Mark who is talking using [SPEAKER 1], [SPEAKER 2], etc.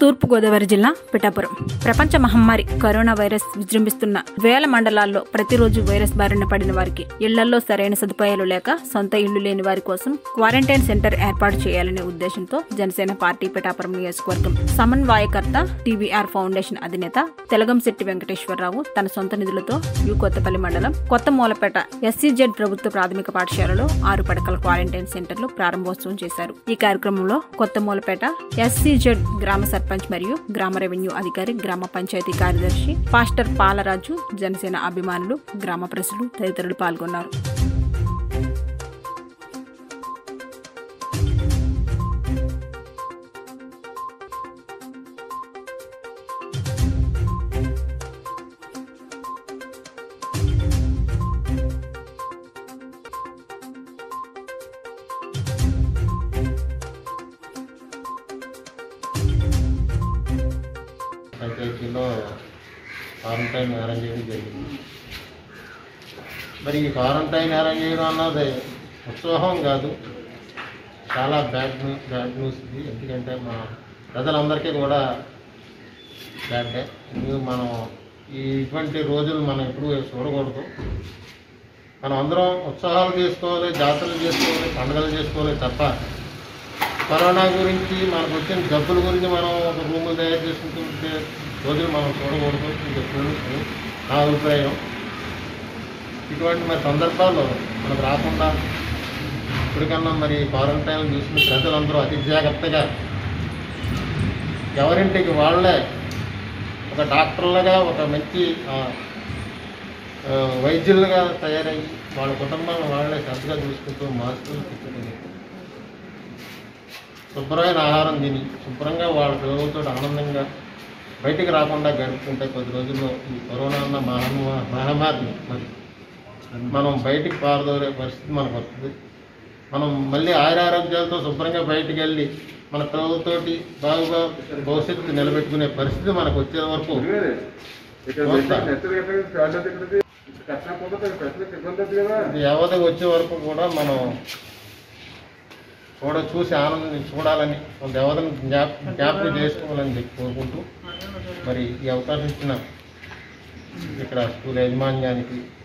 [SPEAKER 1] తూర్పుగోదావరి జిల్లా పిఠాపురం ప్రపంచ మహమ్మారి కరోనా వైరస్ విజృంభిస్తున్న వేల మండలాల్లో ప్రతిరోజు వైరస్ బారిన పడిన వారికి ఇళ్లలో సరైన సదుపాయాలు లేక సొంత ఇళ్లు లేని వారి కోసం క్వారంటైన్ సెంటర్ ఏర్పాటు చేయాలనే ఉద్దేశంతో జనసేన పార్టీ పిఠాపురం నియోజకవర్గం సమన్వయకర్త టీవీఆర్ ఫౌండేషన్ అధినేత తెలగంశెట్టి వెంకటేశ్వరరావు తన సొంత నిధులతో యు కొత్తపల్లి మండలం కొత్త మూలపేట ఎస్సీజెడ్ ప్రభుత్వ ప్రాథమిక పాఠశాలలో ఆరు పడకల క్వారంటైన్ సెంటర్లు ప్రారంభోత్సవం చేశారు ఈ కార్యక్రమంలో కొత్త మూలపేట ఎస్సీజెడ్ గ్రామ సర్పంచ్ మరియు గ్రామ రెవెన్యూ అధికారి గ్రామ పంచాయతీ కార్యదర్శి పాస్టర్ పాలరాజు జనసేన అభిమానులు గ్రామ ప్రజలు తదితరులు పాల్గొన్నారు
[SPEAKER 2] పంచాయతీలో క్వారంటైన్ అరేంజ్ చేయడం జరిగింది మరి ఈ క్వారంటైన్ అరేంజ్ చేయడం అన్నది ఉత్సాహం కాదు చాలా బ్యాడ్ న్యూస్ బ్యాడ్ న్యూస్ ఇది ఎందుకంటే మా ప్రజలందరికీ కూడా బ్యాడ్ డే ఇది మనం ఈ ఇటువంటి రోజులు మనం ఎప్పుడు చూడకూడదు మనం అందరం ఉత్సాహాలు చేసుకోవాలి జాతరలు చేసుకోవాలి పండుగలు చేసుకోవాలి తప్ప కరోనా గురించి మనకు వచ్చిన జబ్బుల గురించి మనం ఒక రూములు తయారు చేసుకుంటుంటే రోజులు మనం చూడకూడదు ఇది ఎప్పుడు నా అభిప్రాయం ఇటువంటి మరి సందర్భాల్లో మనకు రాకుండా ఇప్పటికన్నా మరి క్వారంటైన్ చూసిన ప్రజలందరూ అతి జాగ్రత్తగా ఎవరింటికి వాళ్ళే ఒక డాక్టర్లుగా ఒక మంచి ఆ, ఆ, వైద్యులుగా తయారయ్యి వాళ్ళ కుటుంబాన్ని వాళ్ళే శ్రద్ధగా చూసుకుంటూ మాస్కులు పెట్టుకుని శుభ్రమైన ఆహారం తిని శుభ్రంగా వాళ్ళ పిల్లలతో ఆనందంగా బయటికి రాకుండా గడుపుకుంటే కొద్ది రోజుల్లో ఈ కరోనా అన్న మహమ్మ మహమ్మారిని మరి మనం బయటికి పారదోరే పరిస్థితి మనకు వస్తుంది మనం మళ్ళీ ఆయురారోగ్యాలతో శుభ్రంగా బయటికి వెళ్ళి మన పిల్లలతోటి బాగుగా భవిష్యత్తు నిలబెట్టుకునే పరిస్థితి మనకు వచ్చే వరకు చూస్తా. ఇది వ్యవధి వచ్చే వరకు కూడా మనం చూడ చూసి ఆనందం చూడాలని ఒక వ్యవధిని జ్ఞాప జ్ఞాపకం చేసుకోవాలని చెప్పి కోరుకుంటూ మరి ఈ అవకాశం ఇచ్చిన ఇక్కడ స్కూల్ యాజమాన్యానికి